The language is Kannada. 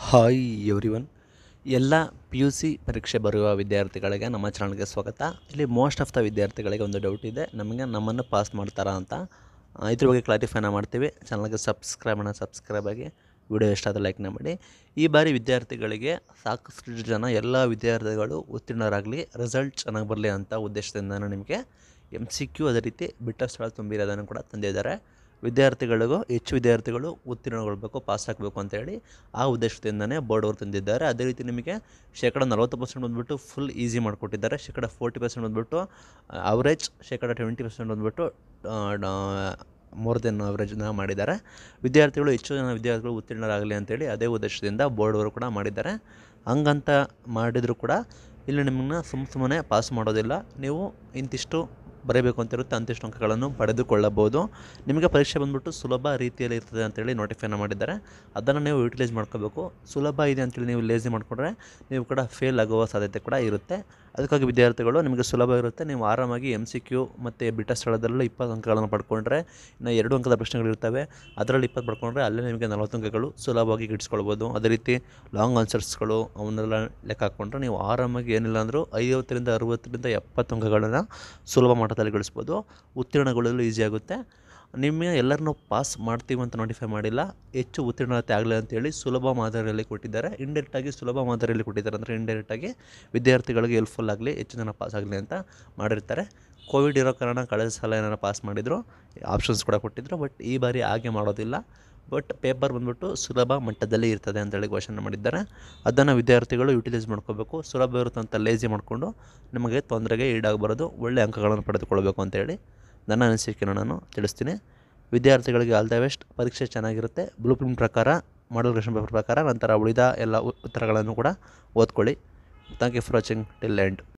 ಹಾಯ್ ಎವ್ರಿವನ್ ಎಲ್ಲ ಪಿ ಯು ಸಿ ಪರೀಕ್ಷೆ ಬರುವ ವಿದ್ಯಾರ್ಥಿಗಳಿಗೆ ನಮ್ಮ ಚಾನಲ್ಗೆ ಸ್ವಾಗತ ಇಲ್ಲಿ ಮೋಸ್ಟ್ ಆಫ್ ದ ವಿದ್ಯಾರ್ಥಿಗಳಿಗೆ ಒಂದು ಡೌಟ್ ಇದೆ ನಮಗೆ ನಮ್ಮನ್ನು ಪಾಸ್ ಮಾಡ್ತಾರಾ ಅಂತ ಆ, ಇದ್ರ ಬಗ್ಗೆ ಕ್ಲಾರಿಫೈನ ಮಾಡ್ತೀವಿ ಚಾನಲ್ಗೆ ಸಬ್ಸ್ಕ್ರೈಬ್ ಮಾಡೋಣ ಸಬ್ಸ್ಕ್ರೈಬ್ ಆಗಿ ವಿಡಿಯೋ ಇಷ್ಟ ಆದರೆ ಲೈಕ್ನ ಮಾಡಿ ಈ ಬಾರಿ ವಿದ್ಯಾರ್ಥಿಗಳಿಗೆ ಸಾಕಷ್ಟು ಜನ ಎಲ್ಲ ವಿದ್ಯಾರ್ಥಿಗಳು ಉತ್ತೀರ್ಣರಾಗಲಿ ರಿಸಲ್ಟ್ ಚೆನ್ನಾಗಿ ಬರಲಿ ಅಂತ ಉದ್ದೇಶದಿಂದ ನಾನು ನಿಮಗೆ ಎಮ್ ಸಿ ಕ್ಯೂ ಅದೇ ರೀತಿ ಬಿಟ್ಟ ಸ್ಥಳ ತುಂಬಿರೋದನ್ನು ಕೂಡ ತಂದಿದ್ದಾರೆ ವಿದ್ಯಾರ್ಥಿಗಳಿಗೂ ಹೆಚ್ಚು ವಿದ್ಯಾರ್ಥಿಗಳು ಉತ್ತೀರ್ಣಗೊಳ್ಬೇಕು ಪಾಸ್ ಆಗಬೇಕು ಅಂತೇಳಿ ಆ ಉದ್ದೇಶದಿಂದನೇ ಬೋರ್ಡ್ ಅವರು ತಂದಿದ್ದಾರೆ ಅದೇ ರೀತಿ ನಿಮಗೆ ಶೇಕಡ ನಲವತ್ತು ಪರ್ಸೆಂಟ್ ಬಂದುಬಿಟ್ಟು ಫುಲ್ ಈಸಿ ಮಾಡಿಕೊಟ್ಟಿದ್ದಾರೆ ಶೇಕಡ ಫೋರ್ಟಿ ಪರ್ಸೆಂಟ್ ಬಂದುಬಿಟ್ಟು ಅವರೇಜ್ ಶೇಕಡ ಟ್ವೆಂಟಿ ಪರ್ಸೆಂಟ್ ಬಂದುಬಿಟ್ಟು ಮೋರ್ ದೆನ್ ಅವರೇಜ್ನ ಮಾಡಿದ್ದಾರೆ ವಿದ್ಯಾರ್ಥಿಗಳು ಹೆಚ್ಚು ಜನ ವಿದ್ಯಾರ್ಥಿಗಳು ಉತ್ತೀರ್ಣರಾಗಲಿ ಅಂತೇಳಿ ಅದೇ ಉದ್ದೇಶದಿಂದ ಬೋರ್ಡ್ ಅವರು ಕೂಡ ಮಾಡಿದ್ದಾರೆ ಹಂಗಂತ ಮಾಡಿದರೂ ಕೂಡ ಇಲ್ಲಿ ನಿಮ್ಮನ್ನ ಸುಮ್ಮ ಸುಮ್ಮನೆ ಪಾಸ್ ಮಾಡೋದಿಲ್ಲ ನೀವು ಇಂತಿಷ್ಟು ಬರೀಬೇಕು ಅಂತ ಇರುತ್ತೆ ಅಂತಿಷ್ಟು ಅಂಕಗಳನ್ನು ಪಡೆದುಕೊಳ್ಳಬಹುದು ನಿಮಗೆ ಪರೀಕ್ಷೆ ಬಂದ್ಬಿಟ್ಟು ಸುಲಭ ರೀತಿಯಲ್ಲಿ ಇರ್ತದೆ ಅಂತೇಳಿ ನೋಟಿಫೈನ ಮಾಡಿದ್ದಾರೆ ಅದನ್ನು ನೀವು ಯೂಟಿಲೈಸ್ ಮಾಡ್ಕೋಬೇಕು ಸುಲಭ ಇದೆ ಅಂತೇಳಿ ನೀವು ಲೇಸಿ ಮಾಡಿಕೊಂಡ್ರೆ ನೀವು ಕೂಡ ಫೇಲ್ ಆಗುವ ಸಾಧ್ಯತೆ ಕೂಡ ಇರುತ್ತೆ ಅದಕ್ಕಾಗಿ ವಿದ್ಯಾರ್ಥಿಗಳು ನಿಮಗೆ ಸುಲಭ ಇರುತ್ತೆ ನೀವು ಆರಾಮಾಗಿ ಎಮ್ ಸಿ ಕ್ಯೂ ಮತ್ತು ಬಿಟ್ಟ ಸ್ಥಳದಲ್ಲೂ ಇಪ್ಪತ್ತು ಅಂಕಗಳನ್ನು ಪಡ್ಕೊಂಡ್ರೆ ಇನ್ನು ಎರಡು ಅಂಕದ ಪ್ರಶ್ನೆಗಳಿರ್ತವೆ ಅದರಲ್ಲಿ ಇಪ್ಪತ್ತು ಪಡ್ಕೊಂಡ್ರೆ ಅಲ್ಲೇ ನಿಮಗೆ ನಲವತ್ತು ಅಂಕಗಳು ಸುಲಭವಾಗಿ ಗಿಡಿಸ್ಕೊಳ್ಬೋದು ಅದೇ ರೀತಿ ಲಾಂಗ್ ಆನ್ಸರ್ಸ್ಗಳು ಅವನ್ನೆಲ್ಲ ಲೆಕ್ಕ ಹಾಕ್ಕೊಂಡ್ರೆ ನೀವು ಆರಾಮಾಗಿ ಏನಿಲ್ಲ ಅಂದರೂ ಐವತ್ತರಿಂದ ಅರುವತ್ತರಿಂದ ಎಪ್ಪತ್ತು ಅಂಕಗಳನ್ನು ಸುಲಭ ಮಟ್ಟದಲ್ಲಿ ಗಳಿಸ್ಬೋದು ಉತ್ತೀರ್ಣಗೊಳ್ಳಲು ಈಸಿ ಆಗುತ್ತೆ ನಿಮ್ಮ ಎಲ್ಲರನ್ನೂ ಪಾಸ್ ಮಾಡ್ತೀವಿ ಅಂತ ನೋಟಿಫೈ ಮಾಡಿಲ್ಲ ಹೆಚ್ಚು ಉತ್ತೀರ್ಣತೆ ಆಗಲಿ ಅಂತೇಳಿ ಸುಲಭ ಮಾದರಿಯಲ್ಲಿ ಕೊಟ್ಟಿದ್ದಾರೆ ಇಂಡೈರೆಕ್ಟಾಗಿ ಸುಲಭ ಮಾದರಿಯಲ್ಲಿ ಕೊಟ್ಟಿದ್ದಾರೆ ಅಂದರೆ ಇಂಡೈರೆಕ್ಟಾಗಿ ವಿದ್ಯಾರ್ಥಿಗಳಿಗೆ ಹೆಲ್ಪ್ಫುಲ್ ಆಗಲಿ ಹೆಚ್ಚು ಜನ ಪಾಸ್ ಆಗಲಿ ಅಂತ ಮಾಡಿರ್ತಾರೆ ಕೋವಿಡ್ ಇರೋ ಕಾರಣ ಕಳೆದ ಸಲ ಏನಾರು ಪಾಸ್ ಮಾಡಿದ್ರು ಆಪ್ಷನ್ಸ್ ಕೂಡ ಕೊಟ್ಟಿದ್ರು ಬಟ್ ಈ ಬಾರಿ ಹಾಗೆ ಮಾಡೋದಿಲ್ಲ ಬಟ್ ಪೇಪರ್ ಬಂದ್ಬಿಟ್ಟು ಸುಲಭ ಮಟ್ಟದಲ್ಲಿ ಇರ್ತದೆ ಅಂತೇಳಿ ಘೋಷಣೆ ಮಾಡಿದ್ದಾರೆ ಅದನ್ನು ವಿದ್ಯಾರ್ಥಿಗಳು ಯುಟಿಲೈಸ್ ಮಾಡ್ಕೋಬೇಕು ಸುಲಭ ಇರುತ್ತೆ ಅಂತ ಲೇಜಿ ಮಾಡಿಕೊಂಡು ನಿಮಗೆ ತೊಂದರೆಗೆ ಈಡಾಗಬಾರದು ಒಳ್ಳೆಯ ಅಂಕಗಳನ್ನು ಪಡೆದುಕೊಳ್ಬೇಕು ಅಂತೇಳಿ ನನ್ನ ಅನಿಸಿಕೆಯನ್ನು ನಾನು ತಿಳಿಸ್ತೀನಿ ವಿದ್ಯಾರ್ಥಿಗಳಿಗೆ ಆಲ್ ದ ಬೆಸ್ಟ್ ಪರೀಕ್ಷೆ ಚೆನ್ನಾಗಿರುತ್ತೆ ಬ್ಲೂ ಪ್ರಿಂಟ್ ಪ್ರಕಾರ ಮಾಡಲ್ ಕ್ವೆಶನ್ ಪೇಪರ್ ಪ್ರಕಾರ ನಂತರ ಉಳಿದ ಎಲ್ಲ ಉ- ಉತ್ತರಗಳನ್ನು ಕೂಡ ಓದ್ಕೊಳ್ಳಿ thank you for watching till end